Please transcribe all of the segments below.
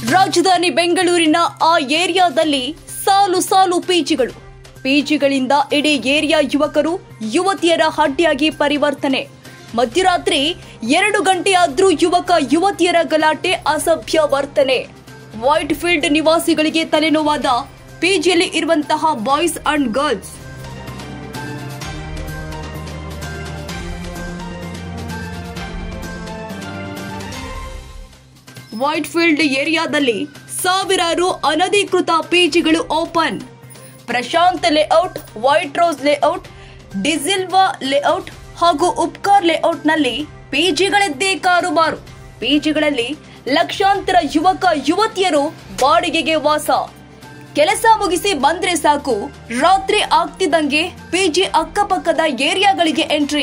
ರಾಜಧಾನಿ ಬೆಂಗಳೂರಿನ ಆ ಏರಿಯಾದಲ್ಲಿ ಸಾಲು ಸಾಲು ಪಿಜಿಗಳು ಪಿಜಿಗಳಿಂದ ಇಡೀ ಏರಿಯಾ ಯುವಕರು ಯುವತಿಯರ ಅಡ್ಡಿಯಾಗಿ ಪರಿವರ್ತನೆ ಮಧ್ಯರಾತ್ರಿ ಎರಡು ಗಂಟೆಯಾದ್ರೂ ಯುವಕ ಯುವತಿಯರ ಗಲಾಟೆ ಅಸಭ್ಯ ವರ್ತನೆ ವೈಟ್ ಫೀಲ್ಡ್ ನಿವಾಸಿಗಳಿಗೆ ತಲೆನೋವಾದ ಪಿಜಿಯಲ್ಲಿ ಇರುವಂತಹ boys and girls Whitefield ಏರಿಯಾದಲ್ಲಿ ಸಾವಿರಾರು ಅನಧಿಕೃತ ಪಿಜಿಗಳು open Prashanth layout White Rose layout D'Silva layout ಹಾಗೂ ಉಪ್ಕಾರ್ ಲೇಔಟ್ನಲ್ಲಿ ಪಿಜಿಗಳದ್ದೇ ಕಾರುಬಾರು ಪಿಜಿಗಳಲ್ಲಿ ಲಕ್ಷಾಂತರ ಯುವಕ ಯುವತಿಯರು ಬಾಡಿಗೆಗೆ ವಾಸ ಕೆಲಸ ಮುಗಿಸಿ ಬಂದ್ರೆ ಸಾಕು ರಾತ್ರಿ ಆಗ್ತಿದ್ದಂಗೆ ಪಿಜಿ ಅಕ್ಕಪಕ್ಕದ ಏರಿಯಾಗಳಿಗೆ ಎಂಟ್ರಿ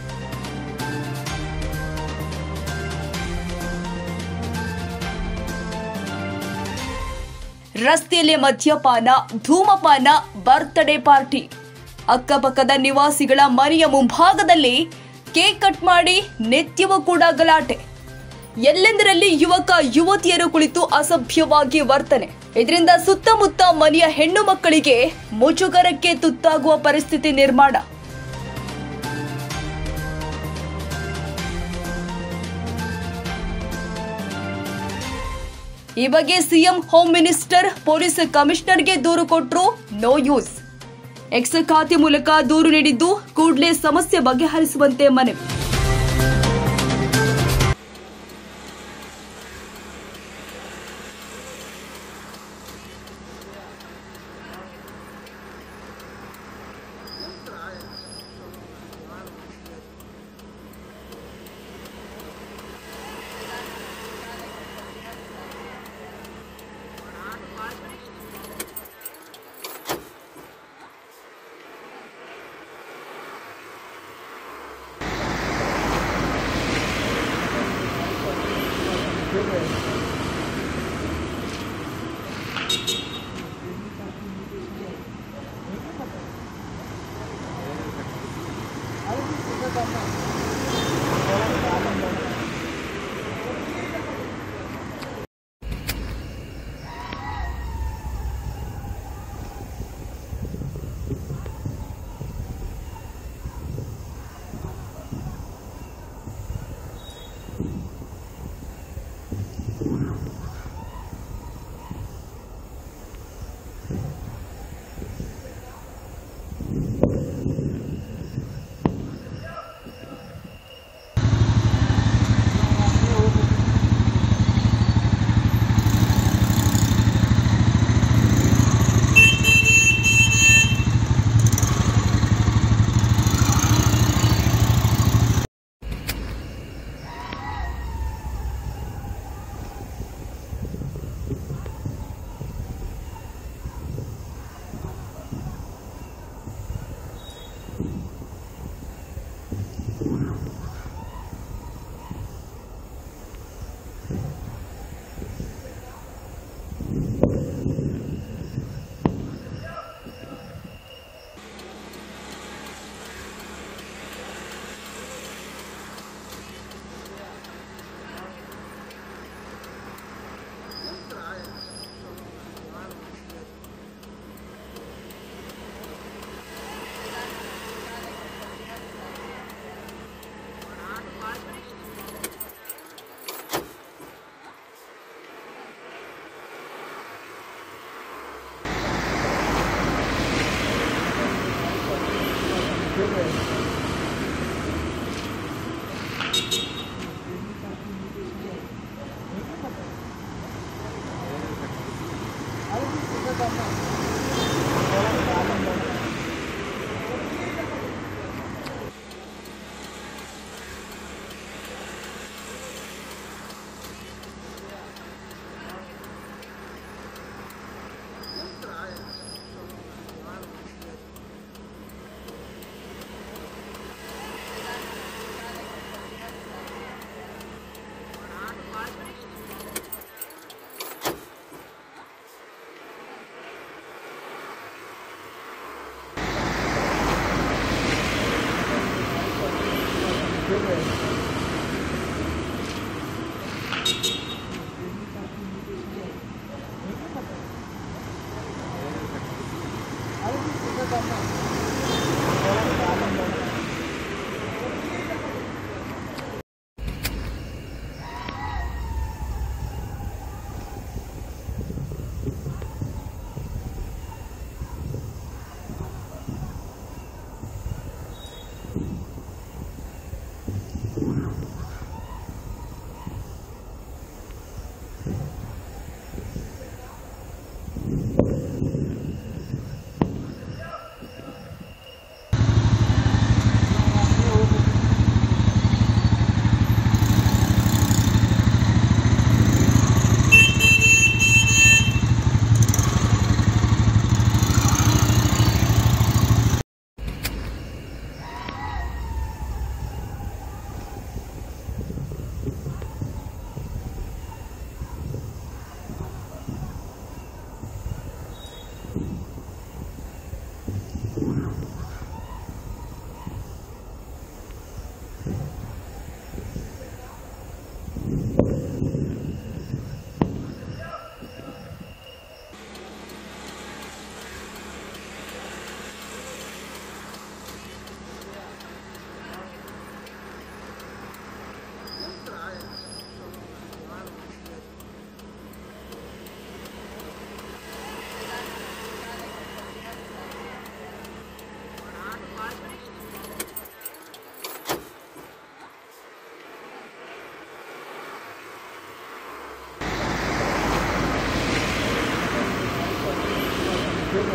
ರಸ್ತೆಯಲ್ಲಿ ಮದ್ಯಪಾನ ಧೂಮಪಾನ ಬರ್ತ್ಡೇ ಪಾರ್ಟಿ ಅಕ್ಕಪಕ್ಕದ ನಿವಾಸಿಗಳ ಮನೆಯ ಮುಂಭಾಗದಲ್ಲಿ ಕೇಕ್ ಕಟ್ ಮಾಡಿ ನಿತ್ಯವೂ ಕೂಡ ಗಲಾಟೆ ಎಲ್ಲೆಂದರಲ್ಲಿ ಯುವಕ ಯುವತಿಯರು ಕುಳಿತು ಅಸಭ್ಯವಾಗಿ ವರ್ತನೆ ಇದರಿಂದ ಸುತ್ತಮುತ್ತ ಮನೆಯ ಹೆಣ್ಣು ಮಕ್ಕಳಿಗೆ ಮುಜುಗರಕ್ಕೆ ತುತ್ತಾಗುವ ಪರಿಸ್ಥಿತಿ ನಿರ್ಮಾಣ ಈ ಬಗ್ಗೆ ಸಿಎಂ ಹೋಮ್ ಮಿನಿಸ್ಟರ್ ಪೊಲೀಸ್ ಕಮಿಷನರ್ಗೆ ದೂರು ಕೊಟ್ಟರು ನೋ ಯೂಸ್ ಎಕ್ಸ್ ಖಾತೆ ಮೂಲಕ ದೂರು ನೀಡಿದ್ದು ಕೂಡಲೇ ಸಮಸ್ಯೆ ಬಗೆಹರಿಸುವಂತೆ ಮನವಿ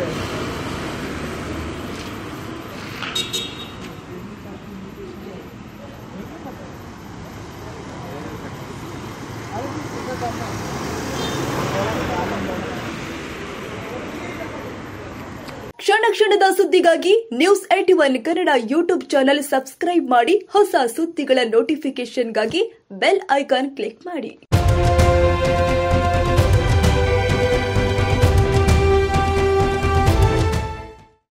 ಕ್ಷಣ ಕ್ಷಣದ ಸುದ್ದಿಗಾಗಿ news at one Kannada YouTube channel subscribe ಮಾಡಿ ಹೊಸ ಸುದ್ದಿಗಳ ನೋಟಿಫಿಕೇಶನ್ಗಾಗಿ ಬೆಲ್ ಐಕಾನ್ ಕ್ಲಿಕ್ ಮಾಡಿ